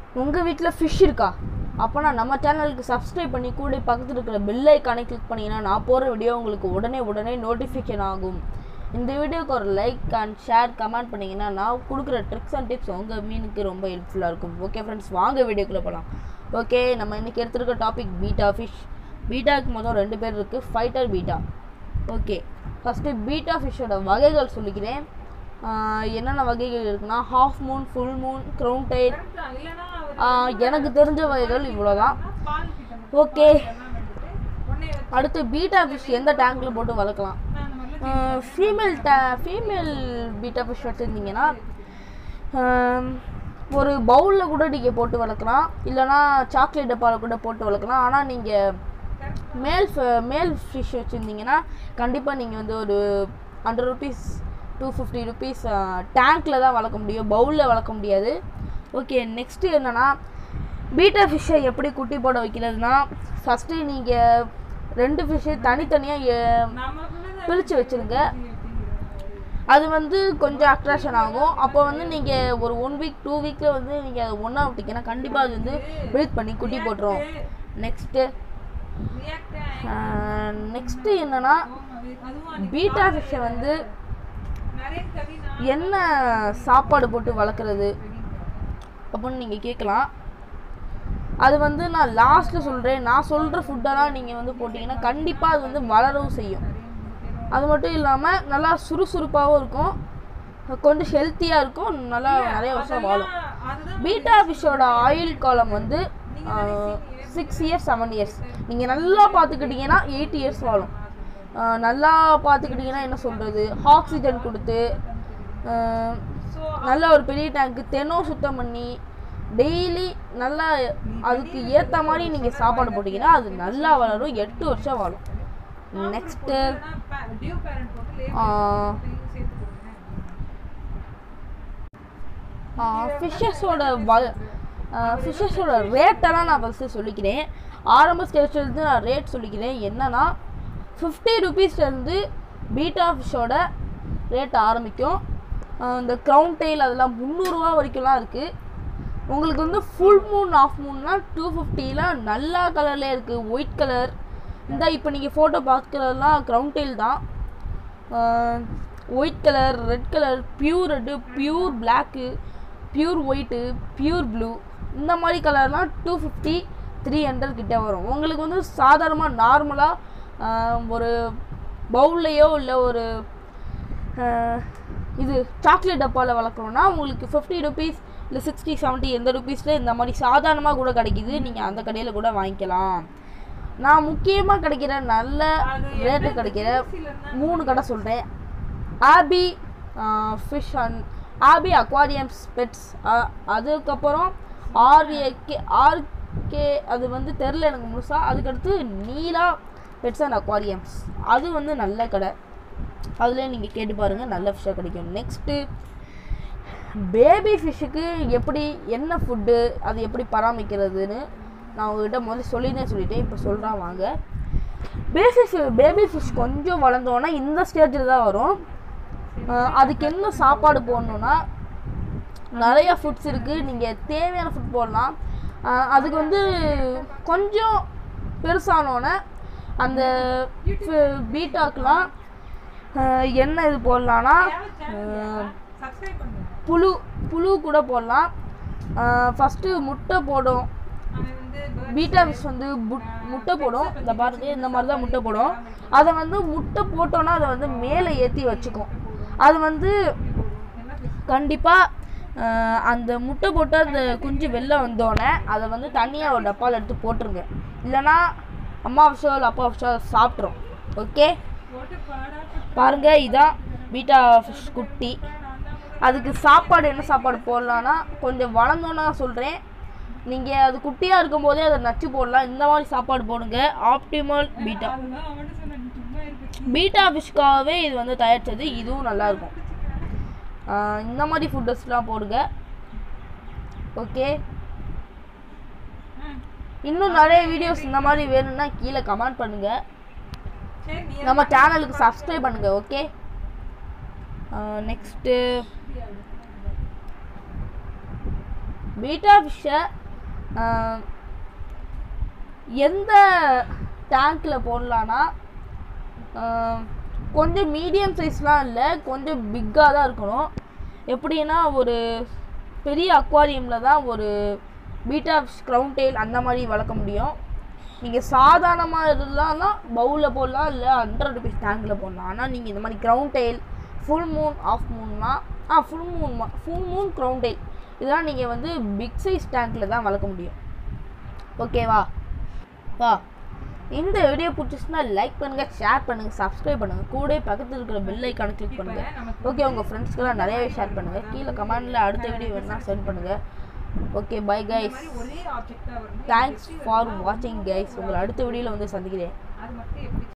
உங்கள் வீட்டில் ஃபிஷ் இருக்கா அப்போனா நம்ம சேனலுக்கு சப்ஸ்கிரைப் பண்ணி கூட பக்கத்தில் இருக்கிற பெல் ஐக்கானை கிளிக் பண்ணிங்கன்னா நான் போகிற வீடியோ உங்களுக்கு உடனே உடனே நோட்டிஃபிகேஷன் ஆகும் இந்த வீடியோக்கு ஒரு லைக் அண்ட் ஷேர் கமெண்ட் பண்ணிங்கன்னா நான் கொடுக்குற ட்ரிக்ஸ் அண்ட் டிப்ஸ் உங்கள் மீனுக்கு ரொம்ப ஹெல்ப்ஃபுல்லாக இருக்கும் ஓகே ஃப்ரெண்ட்ஸ் வாங்க வீடியோக்குள்ளே போகலாம் ஓகே நம்ம இன்றைக்கி எடுத்துருக்க டாபிக் பீட்டா ஃபிஷ் பீட்டாக்கு மொத்தம் ரெண்டு பேர் இருக்குது fighter betta okay first betta ஃபிஷ்ஷோட வகைகள் சொல்லிக்கிறேன் ஆஹ் என்னென்ன வகைகள் இருக்குன்னா half moon full moon crown tail எனக்கு தெரிஞ்ச வகைகள் இவ்வளோதான் ஓகே அடுத்து பீட்டா ஃபிஷ் எந்த டேங்க்கில் போட்டு வளர்க்கலாம் ஃபீமேல் டே ஃபீமேல் பீட்டா ஃபிஷ் வச்சுருந்தீங்கன்னா ஒரு பவுலில் கூட நீங்கள் போட்டு வளர்க்கலாம் இல்லைனா சாக்லேட் டப்பாவில் கூட போட்டு வளர்க்கலாம் ஆனால் நீங்கள் மேல் ஃப- மேல் ஃபிஷ் வச்சுருந்தீங்கன்னா கண்டிப்பாக நீங்கள் வந்து ஒரு hundred rupees two fifty rupees டேங்க்கில் தான் வளர்க்க முடியும் பவுலில் வளர்க்க முடியாது ஓகே நெக்ஸ்ட்டு என்னென்னா பீட்டா ஃபிஷ்ஷை எப்படி குட்டி போட வைக்கிறதுனா ஃபஸ்ட்டு நீங்கள் ரெண்டு ஃபிஷ்ஷு தனித்தனியாக பிரித்து வச்சுருங்க அது வந்து கொஞ்சம் அட்ராக்ஷன் ஆகும் அப்போ வந்து நீங்கள் ஒரு ஒன் வீக் டூ வீக்கில் வந்து நீங்கள் அதை ஒன்றா விட்டிங்கன்னா கண்டிப்பாக அது வந்து ப்ரீத் பண்ணி குட்டி போட்டுரும் நெக்ஸ்ட்டு நெக்ஸ்ட்டு என்னன்னா பீட்டா ஃபிஷ்ஷை வந்து என்ன சாப்பாடு போட்டு வளர்க்குறது அப்படின்னு நீங்கள் கேட்கலாம் அது வந்து நான் லாஸ்ட்டில் சொல்கிறேன் நான் சொல்கிற ஃபுட்டெல்லாம் நீங்கள் வந்து போட்டிங்கன்னா கண்டிப்பாக அது வந்து வளரவும் செய்யும் அது மட்டும் இல்லாமல் நல்லா சுறுசுறுப்பாகவும் இருக்கும் கொஞ்சம் ஹெல்த்தியாக இருக்கும் நல்லா நிறைய வருஷம் வாழும் பீட்டா ஃபிஷ்ஷோட ஆயில் காலம் வந்து சிக்ஸ் இயர்ஸ் செவன் இயர்ஸ் நீங்கள் நல்லா பார்த்துக்கிட்டிங்கன்னா எயிட் இயர்ஸ் வாழும் ஆஹ் நல்லா பார்த்துக்கிட்டிங்கன்னா என்ன சொல்கிறது ஆக்சிஜன் கொடுத்து ஆஹ் நல்ல ஒரு பெரிய டேங்க்கு தெனம் சுத்தம் பண்ணி டெய்லி நல்லா அதுக்கு ஏற்ற மாதிரி நீங்கள் சாப்பாடு போட்டிங்கன்னா அது நல்லா வளரும் எட்டு வருஷம் வாழும் நெக்ஸ்ட்டு ஃபிஷ்ஷஸோட வ ஃபிஷ்ஷஸோட ரேட்டெல்லாம் நான் ஃபஸ்ட்டு சொல்லிக்கிறேன் ஆரம்ப ஸ்டேஜ்லேருந்து நான் ரேட் சொல்லிக்கிறேன் என்னன்னா ஃபிஃப்டி ருபீஸ்லேருந்து பீட்டா ஃபிஷ்ஷோட ரேட் ஆரம்பிக்கும் ஆஹ் இந்த க்ரௌன் டெயில் அதெல்லாம் முந்நூறுரூவா வரைக்கும்லாம் இருக்குது உங்களுக்கு வந்து ஃபுல் மூன் ஆஃப் மூன்னா டூ ஃபிஃப்டியில் நல்லா கலர்லேயே இருக்குது ஒயிட் கலர் இந்த இப்போ நீங்கள் ஃபோட்டோ பார்க்குறதெல்லாம் க்ரௌன் டெயில் தான் white colour red colour pure red pure black pure white pure blue இந்த மாதிரி கலர்லாம் டூ ஃபிஃப்டி த்ரீ ஹண்ட்ரட் கிட்ட வரும் உங்களுக்கு வந்து சாதாரணமாக நார்மலாக ஒரு பவுல்லையோ இல்லை ஒரு ஆஹ், இது சாக்லேட் டப்பாவில் வளர்க்குறோன்னா உங்களுக்கு ஃபிஃப்டி ருபீஸ் இல்லை சிக்ஸ்டி செவன்ட்டி எந்த ருபீஸில் இந்த மாதிரி சாதாரணமாக கூட கிடைக்குது நீங்கள் அந்த கடையில் கூட வாங்கிக்கலாம் நான் முக்கியமாக கிடைக்கிற நல்ல ரேட்டு கிடைக்கிற மூணு கடை சொல்கிறேன் Abi fish and Abi aquariums pets அதுக்கப்புறம் ஆர்ஏகே ஆர்கே அது வந்து தெரில எனக்கு முழுசாக அதுக்கடுத்து நீலா பெட்ஸ் அண்ட் அக்வாரியம்ஸ் அது வந்து நல்ல கடை அதில் நீங்கள் கேட்டு பாருங்கள் நல்ல ஃபிஷ்ஷாக கிடைக்கும் நெக்ஸ்ட்டு பேபி ஃபிஷ்ஷுக்கு எப்படி என்ன ஃபுட்டு அது எப்படி பராமரிக்கிறதுன்னு நான் உங்ககிட்ட முதல்ல சொல்லினே சொல்லிட்டேன் இப்போ சொல்கிறேன் வாங்க பேபி பேபி ஃபிஷ் கொஞ்சம் வளர்ந்தோன்னா இந்த ஸ்டேஜில் தான் வரும் ஆஹ் அதுக்கு என்ன சாப்பாடு போடணுன்னா நிறைய ஃபுட்ஸ் இருக்குது நீங்கள் தேவையான ஃபுட் போடலாம் ஆஹ் அதுக்கு வந்து கொஞ்சம் பெருசானோன்னே அந்த பீட்டாக்கெலாம் என்ன இது போடலான்னா ஆஹ் புழு புழு கூட போடலாம் ஃபஸ்ட்டு முட்டை போடும் பீட்டா ஃபிஷ் வந்து புட்- முட்டை போடும் இந்த பாருங்க இந்த மாதிரி தான் முட்டை போடும் அதை வந்து முட்டை போட்டோன்னா அதை வந்து மேலே ஏற்றி வச்சுக்கும் அது வந்து கண்டிப்பாக அந்த முட்டை போட்டு அந்த குஞ்சு வெளில வந்தோடனே அதை வந்து தனியாக ஒரு டப்பாவில் எடுத்து போட்டுருங்க இல்லைன்னா அம்மா விஷயம் இல்லை அப்பா விஷயம் சாப்பிட்ரும் ஓகே பாருங்க இதான் பீட்டா ஃபிஷ் குட்டி அதுக்கு சாப்பாடு என்ன சாப்பாடு போடலான்னா கொஞ்சம் வளர்ந்தோன்னு தான் சொல்கிறேன் நீங்கள் அது குட்டியாக இருக்கும் போதே அதை நச்சு போடலாம் இந்த மாதிரி சாப்பாடு போடுங்க ஆப்டிமல் பீட்டா பீட்டா ஃபிஷ்க்காகவே இது வந்து தயாரித்தது இதுவும் நல்லாயிருக்கும் இந்த மாதிரி ஃபுட்டஸ்லாம் போடுங்க ஓகே இன்னும் நிறைய வீடியோஸ் இந்த மாதிரி வேணும்னா கீழே கமெண்ட் பண்ணுங்கள் நம்ம சேனலுக்கு சப்ஸ்கிரைப் பண்ணுங்கள் ஓகே நெக்ஸ்ட்டு பீட்டா ஃபிஷ்ஷை எந்த டேங்க்கில் போடலான்னா ஆஹ், கொஞ்சம் மீடியம் சைஸ்லாம் இல்லை கொஞ்சம் பிக்காக தான் இருக்கணும் எப்படின்னா ஒரு பெரிய அக்வாரியமில் தான் ஒரு பீட்டா ஃபிஷ் க்ரௌன் டெயில் அந்த மாதிரி வளர்க்க முடியும் நீங்கள் சாதாரணமாக இருந்தாலும் பவுலில் போடலாம் இல்லை ஹண்ட்ரட் ருபீஸ் டேங்கில் போடலாம் ஆனால் நீங்கள் இந்த மாதிரி crown tail full moon half மூன்னா ஆ full moon full moon crown tail இதெல்லாம் நீங்கள் வந்து பிக் சைஸ் டேங்க்கில் தான் வளர்க்க முடியும் ஓகேவா வா இந்த வீடியோ பிடிச்சிச்சுன்னா லைக் பண்ணுங்க ஷேர் பண்ணுங்க சப்ஸ்கிரைப் பண்ணுங்க கூட பக்கத்தில் இருக்கிற பெல் ஐக்கானை கிளிக் பண்ணுங்க ஓகே உங்க ஃப்ரெண்ட்ஸ்க்கெல்லாம் நிறையவே ஷேர் பண்ணுங்க கீழே கமெண்ட்ல அடுத்த வீடியோ வேணா சென்ட் பண்ணுங்க ஓகே பை கைஸ் ஒரே ஆப்ஜெக்டா வருது தேங்க்ஸ் ஃபார் வாட்சிங் கைஸ் உங்களை அடுத்த வீடியோவில் வந்து சந்திக்கிறேன் அது மட்டும் எப்படி